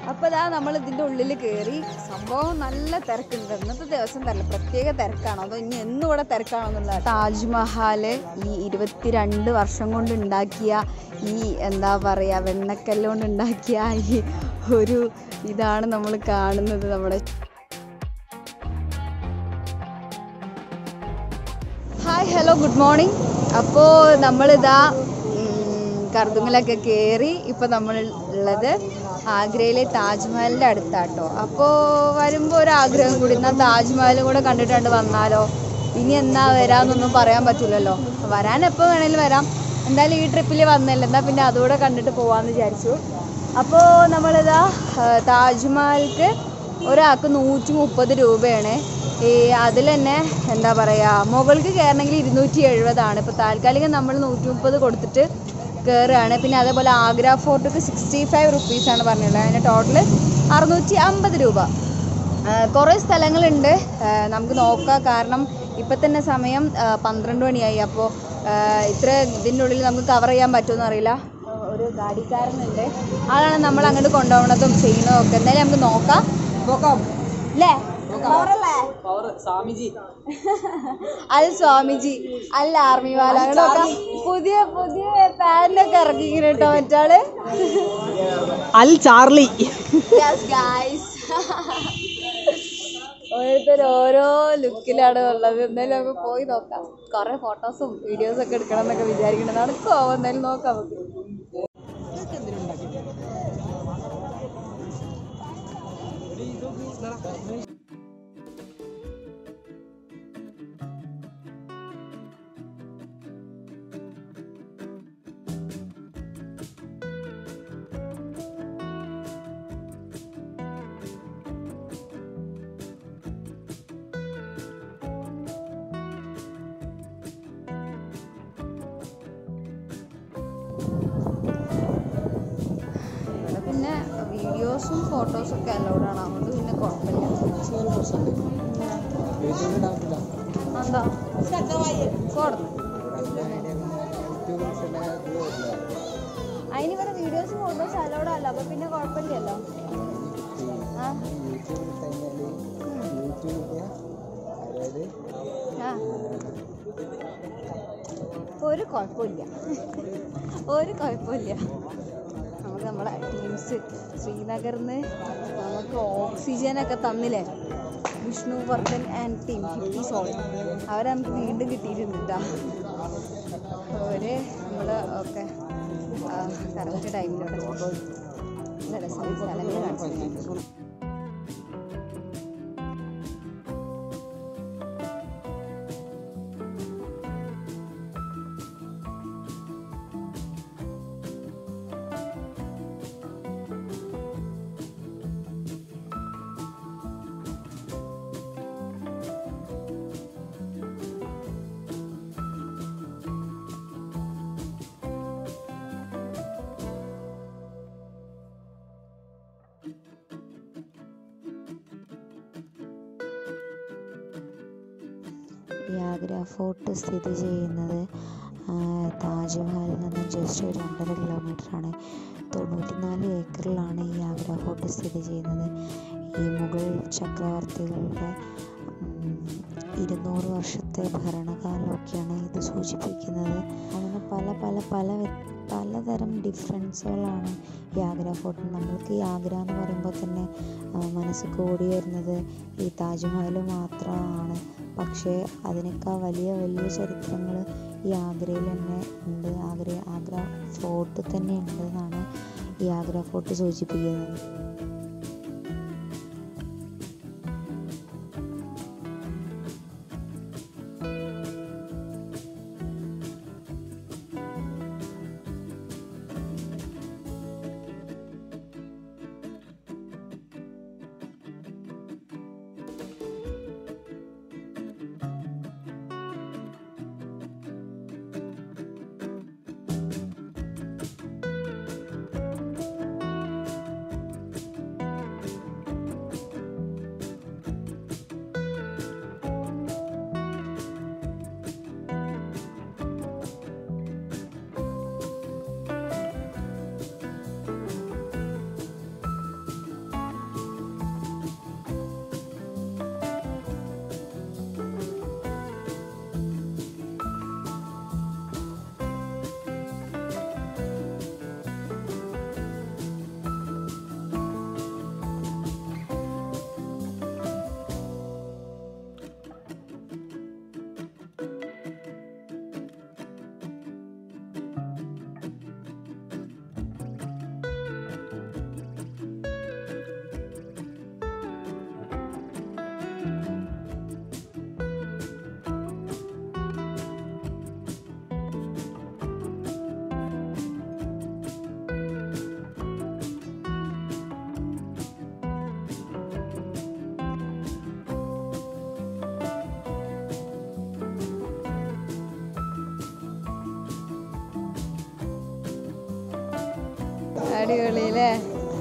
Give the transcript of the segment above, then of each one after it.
അപ്പോൾ ഇതാ നമ്മൾ ഇതിൻ്റെ ഉള്ളിൽ കയറി സംഭവം നല്ല തിരക്കുണ്ട് ഇന്നത്തെ ദിവസം തരല്ല പ്രത്യേക തിരക്കാണോ അതോ ഇനി എന്നും ഇവിടെ തിരക്കാണോ എന്നുള്ള താജ്മഹൽ ഈ ഇരുപത്തിരണ്ട് വർഷം കൊണ്ട് ഉണ്ടാക്കിയ ഈ എന്താ പറയുക വെണ്ണക്കല്ല് കൊണ്ട് ഉണ്ടാക്കിയ ഈ ഒരു ഇതാണ് നമ്മൾ കാണുന്നത് നമ്മുടെ ഹായ് ഹലോ ഗുഡ് മോർണിംഗ് അപ്പോൾ നമ്മളിതാ ഉം, കർദുങ്ങിലൊക്കെ കയറി ഇപ്പോൾ നമ്മൾ ഉള്ളത് ആഗ്രയിലെ താജ്മഹലിൻ്റെ അടുത്താട്ടോ അപ്പോൾ വരുമ്പോൾ ഒരു ആഗ്രഹം കൂടി എന്നാൽ താജ്മഹലും കൂടെ കണ്ടിട്ടുണ്ട് വന്നാലോ ഇനി എന്നാ വരാമെന്നൊന്നും പറയാൻ പറ്റില്ലല്ലോ വരാൻ എപ്പോൾ വേണേലും വരാം എന്തായാലും ഈ ട്രിപ്പിൽ വന്നല്ലോ എന്നാൽ പിന്നെ അതുകൂടെ കണ്ടിട്ട് പോകാമെന്ന് വിചാരിച്ചു അപ്പോൾ നമ്മളിതാ ആ, താജ്മഹൽക്ക് ഒരാൾക്ക് നൂറ്റി മുപ്പത് രൂപയാണ് ഈ അതിൽ തന്നെ എന്താ പറയുക മുകൾക്ക് കയറണമെങ്കിൽ ഇരുന്നൂറ്റി എഴുപതാണ് ഇപ്പോൾ താൽക്കാലികം നമ്മൾ നൂറ്റി മുപ്പത് കൊടുത്തിട്ട് കയറുകയാണ് പിന്നെ അതേപോലെ ആഗ്ര ഫോർട്ടിക്ക് സിക്സ്റ്റി ഫൈവ് റുപ്പീസാണ് പറഞ്ഞിട്ടുള്ളത് അതിന് ടോട്ടൽ അറുന്നൂറ്റി അമ്പത് രൂപ ആ, കുറേ സ്ഥലങ്ങളുണ്ട് ആ, നമുക്ക് നോക്കാം കാരണം ഇപ്പം തന്നെ സമയം ആ, പന്ത്രണ്ട് മണിയായി അപ്പോൾ ഇത്ര ഇതിൻ്റെ ഉള്ളിൽ നമുക്ക് കവർ ചെയ്യാൻ പറ്റുമെന്ന് അറിയില്ല ഒരു ഗാഡിക്കാരനുണ്ട് അതാണ് നമ്മൾ അങ്ങോട്ട് കൊണ്ടുപോകണതും ചെയ്യുന്നതും ഒക്കെ എന്തായാലും നമുക്ക് നോക്കാം നോക്കാം അല്ലേ പവറല്ലേ പവർ സ്വാമിജി അത് സ്വാമിജി അല്ല ആർമി വാല അങ്ങോട്ട് നോക്കാം പുതിയ പുതിയ പാൻറ്റൊക്കെ ഇറക്കിങ്ങനെ കേട്ടോ മറ്റാള് അൽ ചാർലി Yes, guys. ഓരോരുത്തർ ഓരോ ലുക്കിലാണ് ഉള്ളത് എന്തായാലും നമുക്ക് പോയി നോക്കാം കുറെ ഫോട്ടോസും വീഡിയോസും ഒക്കെ എടുക്കണം എന്നൊക്കെ വിചാരിക്കണം നടക്കുമോ എന്തായാലും നോക്കാം നമുക്ക് ഇവിടെ പിന്നെ വീഡിയോസും ഫോട്ടോസും ഒക്കെ അലൗഡ് ആണ് അതുകൊണ്ട് പിന്നെ കുഴപ്പമില്ല എന്താ കൊടുത്തു അതിനിവിടെ വീഡിയോസും ഫോട്ടോസും അലൗഡ് അല്ല അപ്പൊ പിന്നെ കുഴപ്പമില്ലല്ലോ ആ ആ ഒരു കുഴപ്പമില്ല ഒരു കുഴപ്പമില്ല നമുക്ക് നമ്മളെ ടീംസ് ശ്രീനഗറിൽ നിന്ന് നമുക്ക് ഓക്സിജനൊക്കെ തന്നില്ലേ Vishnu Vardhan and team hippie soul അവരെ നമുക്ക് വീണ്ടും കിട്ടിയിട്ടുണ്ട് കേട്ടോ അവര് നമ്മൾ ഒക്കെ കറക്റ്റ് ടൈമിലൂടെ പോയി നല്ല രസമുള്ള സ്ഥലങ്ങൾ കാണിച്ചു ഈ ആഗ്ര ഫോർട്ട് സ്ഥിതി ചെയ്യുന്നത് ആ, താജ്മഹലിൽ നിന്ന് ജസ്റ്റ് ഒരു രണ്ടര കിലോമീറ്ററാണ് തൊണ്ണൂറ്റിനാല് ഏക്കറിലാണ് ഈ ആഗ്ര ഫോർട്ട് സ്ഥിതി ചെയ്യുന്നത് ഈ മുഗൾ ചക്രവർത്തികളുടെ ഉം, ഇരുന്നൂറ് വർഷത്തെ ഭരണകാലമൊക്കെയാണ് ഇത് സൂചിപ്പിക്കുന്നത് അങ്ങനെ പല പല പല വ്യ- പലതരം ഡിഫറൻസുകളാണ് ഈ ആഗ്ര ഫോർട്ട് നമ്മൾക്ക് ഈ ആഗ്ര എന്ന് പറയുമ്പോൾ തന്നെ ആ, മനസ്സിൽ ഓടി വരുന്നത് ഈ താജ്മഹൽ മാത്രമാണ് പക്ഷേ അതിനേക്കാൾ വലിയ വലിയ ചരിത്രങ്ങൾ ഈ ആഗ്രയിൽ തന്നെ ഉണ്ട് ആഗ്ര ആഗ്ര ഫോർട്ട് തന്നെ ഉണ്ട് എന്നാണ് ഈ ആഗ്ര ഫോർട്ട് സൂചിപ്പിക്കുന്നത് അടിപൊളി അല്ലേ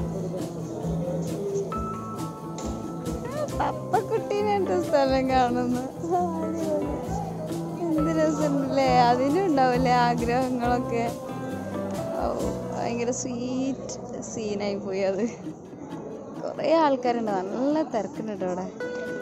പപ്പക്കുട്ടീനെ എന്റെ സ്ഥലം കാണുന്നു അടിപൊളി. എന്ത് രസമുണ്ടല്ലേ അതിനും ഉണ്ടാവില്ലേ ആഗ്രഹങ്ങളൊക്കെ ഔ, ഭയങ്കര സ്വീറ്റ് സീനായി പോയി അത് കുറേ ആൾക്കാരുണ്ട് നല്ല തിരക്കുണ്ട് കേട്ടോ അവിടെ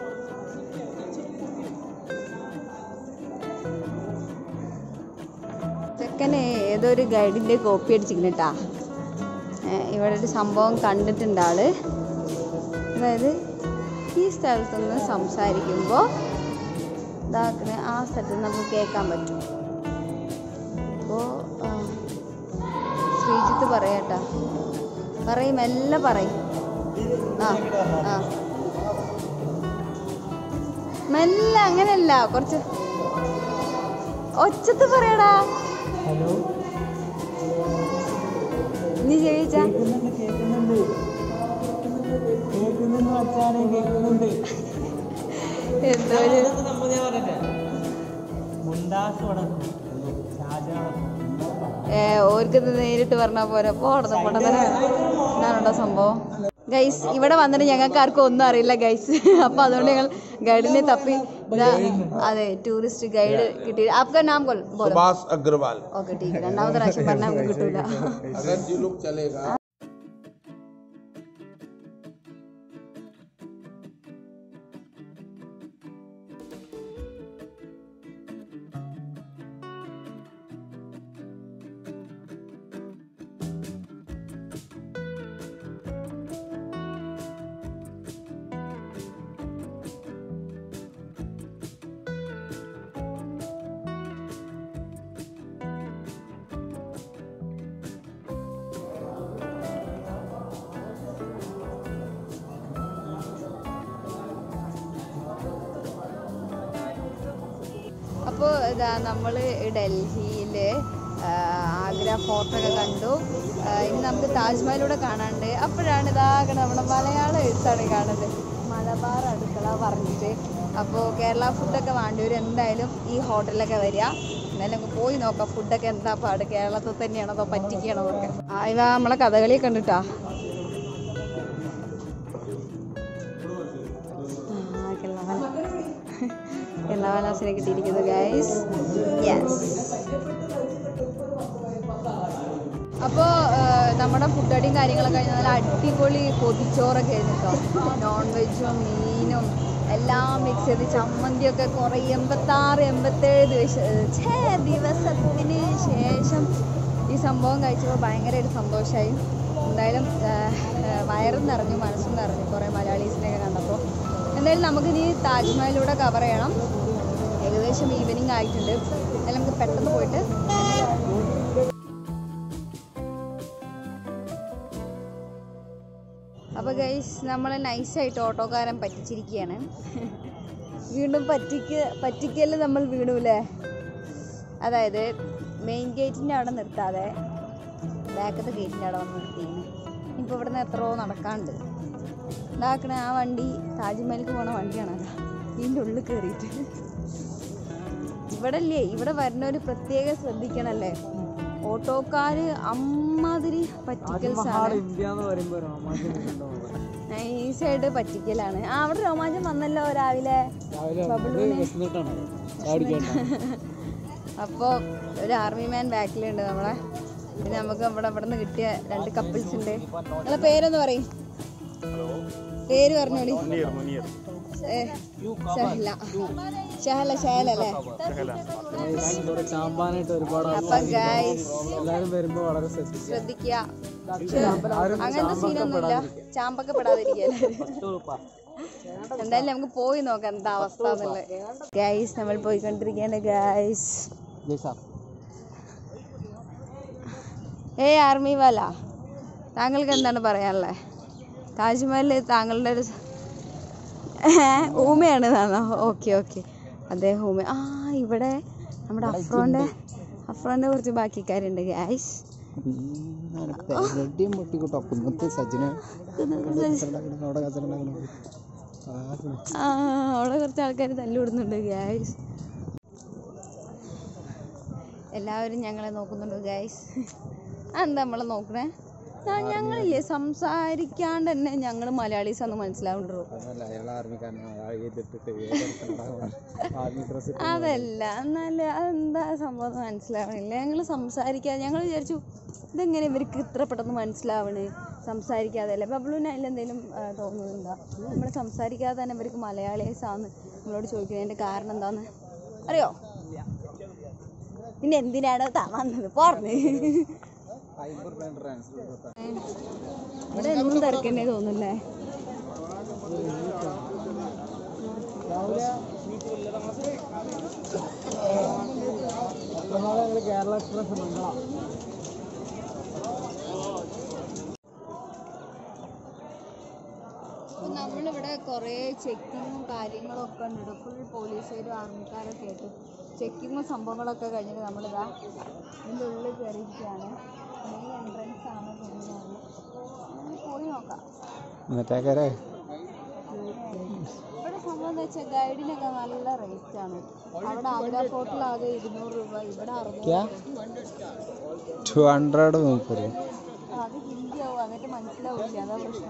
ചെക്കനെ ഏതോ ഒരു ഗൈഡിൻ്റെ കോപ്പി അടിച്ചിരിക്കണട്ടാ ഇവിടെ ഒരു സംഭവം കണ്ടിട്ടുണ്ട് ആള് അതായത് ഈ സ്ഥലത്തുനിന്ന് സംസാരിക്കുമ്പോൾ ഇതാക്കണ ആ സ്ഥലത്ത് നിന്ന് നമുക്ക് കേൾക്കാൻ പറ്റും അപ്പോൾ ശ്രീജിത്ത് പറയട്ടാ പറയും എല്ലാം പറയും ആ ആ മെല്ലെ അങ്ങനെയല്ല കുറച്ച് ഒച്ചത്ത് പറയടാ ഹലോ നീ ചോദിച്ചാ കേൾക്കുന്നുണ്ട് കേൾക്കുന്നുണ്ട് കേൾക്കുന്നുണ്ട് മച്ചാനെ കേൾക്കുന്നുണ്ട് എന്തോ ഒരു സംഭവം ഞാൻ പറയട്ടെ മുണ്ടാസ് വടക്കും ഷാജഹാൻ ഏ ഓർക്ക് ഇത് നേരിട്ട് പറഞ്ഞാൽ പോരാ പോടത്തെ പൊട്ടത്തര എന്നാണോ സംഭവം ഗൈസ് ഇവിടെ വന്നിട്ട് ഞങ്ങൾക്ക് ആർക്കും ഒന്നും അറിയില്ല ഗൈസ് അപ്പൊ അതുകൊണ്ട് ഞങ്ങൾ ഗൈഡിനെ തപ്പി ഇതാ, അതെ ടൂറിസ്റ്റ് ഗൈഡ് കിട്ടി ആപ്കാ നാം ബോൾ ബോലോ सुभाष अग्रवाल ഓക്കെ ടീക്ക് രണ്ടാമത്തെ പ്രാവശ്യം പറഞ്ഞാൽ നമുക്ക് കിട്ടൂല अगर जी लोग चलेगा അപ്പോൾ ഇതാ നമ്മൾ ഡൽഹിയിൽ ആഗ്ര ഫോർട്ട് ഒക്കെ കണ്ടു ആ, ഇനി നമുക്ക് താജ്മഹലൂടെ കാണാണ്ട് അപ്പോഴാണ് ഇതാകണം നമ്മുടെ മലയാളം എഴുത്താണ് കാണുന്നത് മലബാർ അടുക്കള പറഞ്ഞിട്ട് അപ്പോൾ കേരള ഫുഡൊക്കെ വേണ്ടിയവർ എന്തായാലും ഈ ഹോട്ടലിലൊക്കെ വരിക എന്നാലും നമുക്ക് പോയി നോക്കാം ഫുഡൊക്കെ എന്താ പാട് കേരളത്തിൽ തന്നെയാണോ അതോ പറ്റിക്കണോ എന്നൊക്കെ ആ ഇതാ നമ്മളെ കഥകളിയൊക്കെ കണ്ടിട്ടാ ആ കേരള കേരളവാലാസിനെ കിട്ടിയിരിക്കുന്നു ഗൈസ് യെസ് അപ്പോൾ നമ്മുടെ ഫുഡ് അടിയും കാര്യങ്ങളൊക്കെ കഴിഞ്ഞാൽ നല്ല അടിപൊളി പൊതിച്ചോറൊക്കെ ആയിരുന്നു കേട്ടോ നോൺ വെജും മീനും എല്ലാം മിക്സ് ചെയ്ത് ചമ്മന്തിയൊക്കെ കുറേ എൺപത്താറ് എൺപത്തേഴ് ദിവസം ഛേ ദിവസത്തിന് ശേഷം ഈ സംഭവം കഴിച്ചപ്പോൾ ഭയങ്കരമായിട്ട് സന്തോഷമായി എന്തായാലും ആ, ആ, വയറും നിറഞ്ഞു മനസ്സും നിറഞ്ഞു കുറേ മലയാളീസിനെയൊക്കെ കണ്ടപ്പോൾ എന്തായാലും നമുക്കിനി താജ്മഹലിലൂടെ കവർ ചെയ്യണം ഏകദേശം ഈവനിങ് ആയിട്ടുണ്ട് എന്തായാലും നമുക്ക് പെട്ടെന്ന് പോയിട്ട് അപ്പോൾ ഗൈസ് നമ്മൾ നൈസായിട്ട് ഓട്ടോക്കാരൻ പറ്റിച്ചിരിക്കുകയാണ് വീണ്ടും പറ്റിക്ക് പറ്റിക്കൽ നമ്മൾ വീണൂലേ അതായത് മെയിൻ ഗേറ്റിൻ്റെ അവിടെ നിർത്താതെ ബാക്കത്തെ ഗേറ്റിൻ്റെ അവിടെ വന്ന് നിർത്തിയാണ് ഇപ്പോൾ ഇവിടുന്ന് എത്രയോ നടക്കാണ്ട് ഇതാക്കണ ആ വണ്ടി താജ്മഹലിക്ക് പോണ വണ്ടിയാണ് അതാ ഇതിൻ്റെ ഉള്ളിൽ കയറിയിട്ട് ഇവിടെ അല്ലേ ഇവിടെ വരുന്നവർ പ്രത്യേകം ശ്രദ്ധിക്കണല്ലേ ഓട്ടോക്കാര് അമ്മാതിരി പറ്റിക്കൽസാണ് ഇന്ത്യ എന്ന് പറയുമ്പോ രോമാഞ്ചം നൈസായിട്ട് പറ്റിക്കലാണ് ആ അവിടെ രോമാഞ്ചം വന്നല്ലോ രാവിലെ രാവിലെ വിശന്നിട്ടാണ് അപ്പോൾ ഒരു ആർമി മാൻ ബാക്കിലുണ്ട് നമ്മളെ പിന്നെ നമുക്ക് നമ്മുടെ ഇവിടെ നിന്ന് കിട്ടിയ രണ്ട് കപ്പിൾസ് ഉണ്ട് നിങ്ങളെ പേരൊന്ന് പറയും പേര് പറഞ്ഞോളി ഏ, ഷഹല ഷഹല ഷഹല അല്ലേ ഇവിടെ ചാമ്പാനായിട്ട് ഒരുപാട് അപ്പൊ ഗൈസ് എല്ലാരും വരുമ്പോ വളരെ ശ്രദ്ധിക്കും ശ്രദ്ധിക്കുക അങ്ങനത്തെ സീനൊന്നുമില്ല ചാമ്പൊക്കെ പെടാതിരിക്കുക എന്തായാലും നമുക്ക് പോയി നോക്കാം എന്താ അവസ്ഥ എന്നുള്ളത് ഗൈസ് നമ്മൾ പോയിക്കൊണ്ടിരിക്കുകയാണ് ഗൈസ് ഏ ആർമി വാല താങ്കൾക്ക് എന്താണ് പറയാനുള്ളത് താജ്മഹൽ താങ്കളുടെ ഒരു സ- ഊമയാണ് താന്നോ ഓക്കെ ഓക്കെ അദ്ദേഹം ഊമ ആ ഇവിടെ നമ്മുടെ അഫ്രോന്റെ അഫ്രോന്റെ കുറച്ച് ബാക്കിക്കാരുണ്ട് ഗൈസ് റെഡിയും പൊട്ടിക്കൂട്ടോ കുന്നത്തെ സജിന അവിടെ കസറുണ്ടാക്കണ ആ അവിടെ കുറച്ച് ആൾക്കാർ തല്ലുവിടുന്നുണ്ട് ഗൈസ് എല്ലാവരും ഞങ്ങളെ നോക്കുന്നുണ്ട് ഗൈസ് എന്താ നമ്മളെ നോക്കണേ ഞങ്ങളില്ലേ സംസാരിക്കാണ്ട് തന്നെ ഞങ്ങൾ മലയാളീസ് ആണെന്ന് മനസ്സിലാവുണ്ടോ അതല്ല അയാൾ ആർമിക്കാരനാണ് അയാൾ ചെയ്തിട്ടിട്ട് ആർമി ഡ്രസ് അതല്ല എന്നാൽ അതെന്താ സംഭവം എന്ന് മനസ്സിലാവണില്ല ഞങ്ങൾ സംസാരിക്കാതെ ഞങ്ങൾ വിചാരിച്ചു ഇതെങ്ങനെ ഇവർക്ക് ഇത്ര പെട്ടെന്ന് മനസ്സിലാവണേ സംസാരിക്കാതെ അല്ലേ ബബ്ലുവിന് അതിലെന്തെങ്കിലും തോന്നുന്നുണ്ടോ നമ്മൾ സംസാരിക്കാതെ തന്നെ ഇവർക്ക് മലയാളീസ് ആണ് നമ്മളോട് ചോദിക്കുന്നതിൻ്റെ കാരണം എന്താന്ന് അറിയോ പിന്നെ എന്തിനാണ് താൻ വന്നത് പോർന്ന് അമ്പത് രൂപ ട്രാൻസ്ഫർ കൊടുത്താൽ ഇവിടെ എന്നും തിരക്കന്നെ തോന്നുന്നല്ലേ ഞങ്ങൾ കേരള എക്സ്പ്രസ് മംഗള അപ്പം നമ്മളിവിടെ കുറേ ചെക്കിങ്ങും കാര്യങ്ങളും ഒക്കെ ഉണ്ട് ഫുൾ പോലീസുകാരും ആർമിക്കാരൊക്കെ ആയിട്ട് ചെക്കിങ്ങും സംഭവങ്ങളൊക്കെ കഴിഞ്ഞിട്ട് നമ്മളിതാ ഇതിൻ്റെ ഉള്ളിൽ കയറിയിരിക്കുകയാണ് മെയിൻ എൻട്രൻസ് ആണ് തോന്നുന്നത് നമുക്ക് പോയി നോക്കാം എന്നിട്ടേക്കാരെ ഇവിടെ സംഭവം എന്താ വെച്ചാൽ ഗൈഡിനൊക്കെ നല്ല റേറ്റ് ആണ് അവിടെ ആഗ്ര ഫോർട്ടിലാകെ ഇരുന്നൂറ് രൂപ ഇവിടെ ക്യാ അറുന്നൂറ് ടു ഹൺഡ്രഡ് മുപ്പത് അത് ഹിന്ദി ആവും എന്നിട്ട് മനസ്സിലാവില്ല അതാ പ്രശ്നം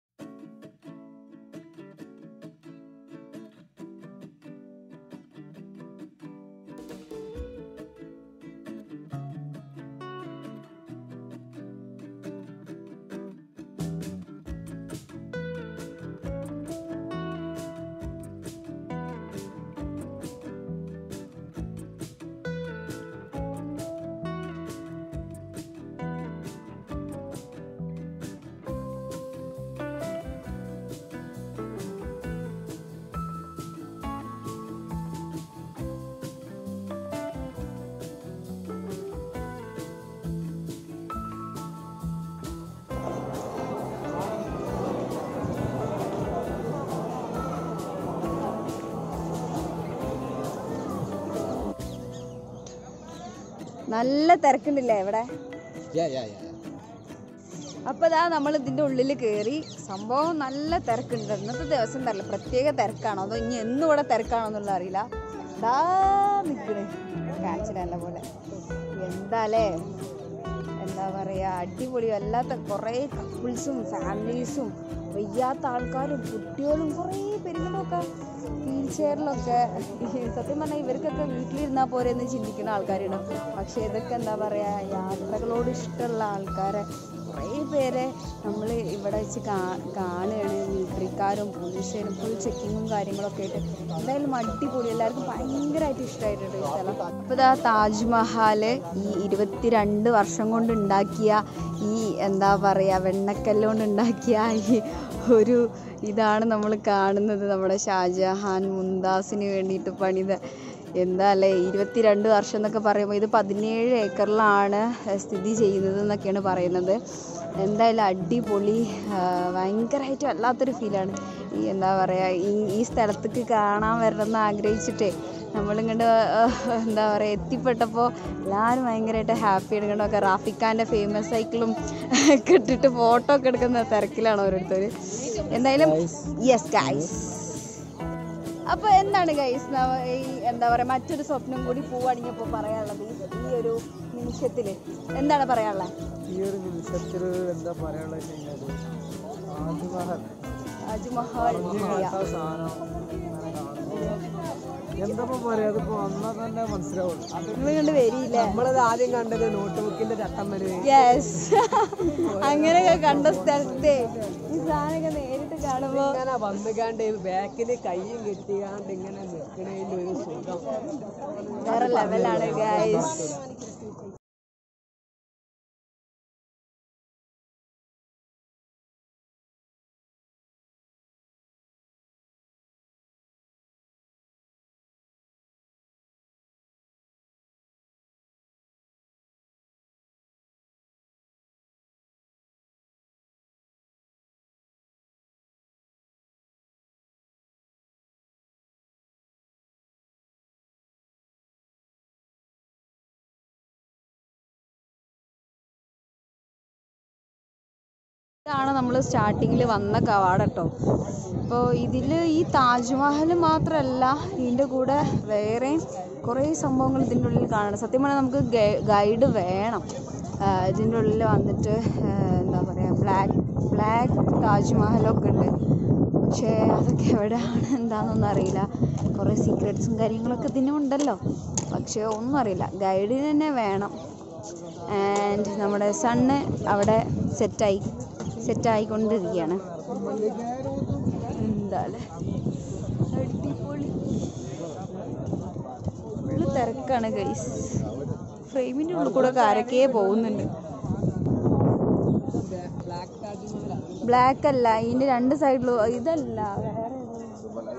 നല്ല തിരക്കുണ്ടില്ലേ ഇവിടെ യാ യാ യാ അപ്പൊ ഇതാ നമ്മൾ ഇതിന്റെ ഉള്ളിൽ കയറി സംഭവം നല്ല തിരക്കുണ്ട് ഇന്നത്തെ ദിവസം തരല്ല പ്രത്യേക തിരക്കാണോ അതോ ഇനി എന്നും ഇവിടെ തിരക്കാണോ എന്നുള്ള അറിയില്ല ദാ നിക്കണ് കാച്ചിലല്ല പോലെ എന്താലേ എന്താ പറയാ അടിപൊളി അല്ലാത്ത കുറേ കപ്പിൾസും ഫാമിലീസും വയ്യാത്ത ആൾക്കാരും കുട്ടികളും കുറേ പെരുങ്ങനൊക്കെ വീൽ ചെയറിലൊക്കെ സത്യം പറഞ്ഞാൽ ഇവർക്കൊക്കെ വീട്ടിലിരുന്നാൽ പോരെ എന്ന് ചിന്തിക്കുന്ന ആൾക്കാരുണ്ട് പക്ഷേ ഇതൊക്കെ എന്താ പറയാ യാത്രകളോട് ഇഷ്ടമുള്ള ആൾക്കാരെ കുറേ പേരെ നമ്മൾ ഇവിടെ വെച്ച് കാ കാണുകയാണ് മിലിറ്ററിക്കാരും പോലീസുകാരും ഫുൾ ചെക്കിങ്ങും കാര്യങ്ങളൊക്കെ ആയിട്ട് എന്തായാലും അടിപൊളി എല്ലാവർക്കും ഭയങ്കരമായിട്ട് ഇഷ്ടമായിട്ടുണ്ട് ഈ സ്ഥലം അപ്പോൾ ഇതാ താജ്മഹൽ ഈ ഇരുപത്തിരണ്ട് വർഷം കൊണ്ട് ഉണ്ടാക്കിയ ഈ എന്താ പറയുക വെണ്ണക്കല്ല് കൊണ്ട് ഉണ്ടാക്കിയ ഈ ഒരു ഇതാണ് നമ്മൾ കാണുന്നത് നമ്മുടെ ഷാജഹാൻ മുംതാസിന് വേണ്ടിയിട്ട് പണിത എന്താ അല്ലേ ഇരുപത്തിരണ്ട് വർഷം എന്നൊക്കെ പറയുമ്പോൾ ഇത് പതിനേഴ് ഏക്കറിലാണ് സ്ഥിതി ചെയ്യുന്നത് എന്നൊക്കെയാണ് പറയുന്നത് എന്തായാലും അടിപൊളി ഭയങ്കരമായിട്ട് വല്ലാത്തൊരു ഫീലാണ് ഈ എന്താ പറയുക ഈ ഈ സ്ഥലത്തേക്ക് കാണാൻ വരണമെന്ന് ആഗ്രഹിച്ചിട്ടേ നമ്മളിങ്ങോട്ട് എന്താ പറയുക എത്തിപ്പെട്ടപ്പോൾ എല്ലാവരും ഭയങ്കരമായിട്ട് ഹാപ്പിയാണ് കണ്ടൊക്കെ റാഫിഖാൻ്റെ ഫേമസ് സൈക്കിളും ഒക്കെ ഇട്ടിട്ട് ഫോട്ടോ ഒക്കെ എടുക്കുന്ന തിരക്കിലാണ് ഓരോരുത്തർ എന്തായാലും യെസ് ഗൈസ് അപ്പൊ എന്താണ് ഗൈസ് ഈ എന്താ പറയാ മറ്റൊരു സ്വപ്നം കൂടി പൂവണിഞ്ഞപ്പോ പറയാനുള്ളത് ഈ- ഈ ഒരു നിമിഷത്തില് എന്താണ് പറയാനുള്ളത് ഈ ഒരു നിമിഷത്തിൽ എന്താ പറയാനുള്ളത് താജ്മഹൽ താജ്മഹൽ ഇന്ത്യ. ആ സാധനം ഇങ്ങനെ കാണുമ്പോൾ എന്താ പറയാ അതിപ്പോ വന്നാൽ തന്നെ മനസ്സിലാവുള്ളൂ നിങ്ങൾ കണ്ട് വരിയില്ലേ നമ്മളത് ആദ്യം കണ്ടത് നോട്ട് ബുക്കിന്റെ ചട്ടം വരെ യെസ് അങ്ങനെയൊക്കെ കണ്ട സ്ഥലത്തെ ഈ സാധനമൊക്കെ നേരിട്ട് കാണുമ്പോ ഇങ്ങനെ വന്നുകാണ്ട് ബാക്കിൽ കയ്യും കെട്ടിക്കാണ്ട് ഇങ്ങനെ നിൽക്കണതിന്റെ ഒരു സുഖം വേറെ ലെവലാണ് ഗൈസ് ഇതാണ് നമ്മൾ സ്റ്റാർട്ടിങ്ങിൽ വന്ന കവാട കേട്ടോ അപ്പോൾ ഇതിൽ ഈ താജ്മഹൽ മാത്രമല്ല ഇതിൻ്റെ കൂടെ വേറെ കുറേ സംഭവങ്ങൾ ഇതിൻ്റെ ഉള്ളിൽ കാണണം സത്യം പറഞ്ഞാൽ നമുക്ക് ഗൈഡ് വേണം ആ, ഇതിൻ്റെ ഉള്ളിൽ വന്നിട്ട് ആ, എന്താ പറയുക ബ്ലാക്ക് ബ്ലാക്ക് താജ്മഹലൊക്കെ ഉണ്ട് പക്ഷേ അതൊക്കെ എവിടെയാണ് എന്താണെന്നൊന്നും അറിയില്ല കുറേ സീക്രട്സും കാര്യങ്ങളൊക്കെ ഇതിനും ഉണ്ടല്ലോ പക്ഷേ ഒന്നും അറിയില്ല ഗൈഡിന് തന്നെ വേണം ആൻഡ് നമ്മുടെ സണ്ണ് അവിടെ സെറ്റായി സെറ്റായിക്കൊണ്ടിരിക്കുകയാണ് എന്താല്ലേ അടിപൊളി ഫുള്ള് തിരക്കാണ് ഗൈസ് ഫ്രെയിമിൻ്റെ ഉള്ളിൽ കൂടെ ഒക്കെ ആരൊക്കെ പോകുന്നുണ്ട് ബ്ലാക്ക് അല്ല ഇതിന്റെ രണ്ട് സൈഡിലും ഇതല്ല വേറെ ഏതോ.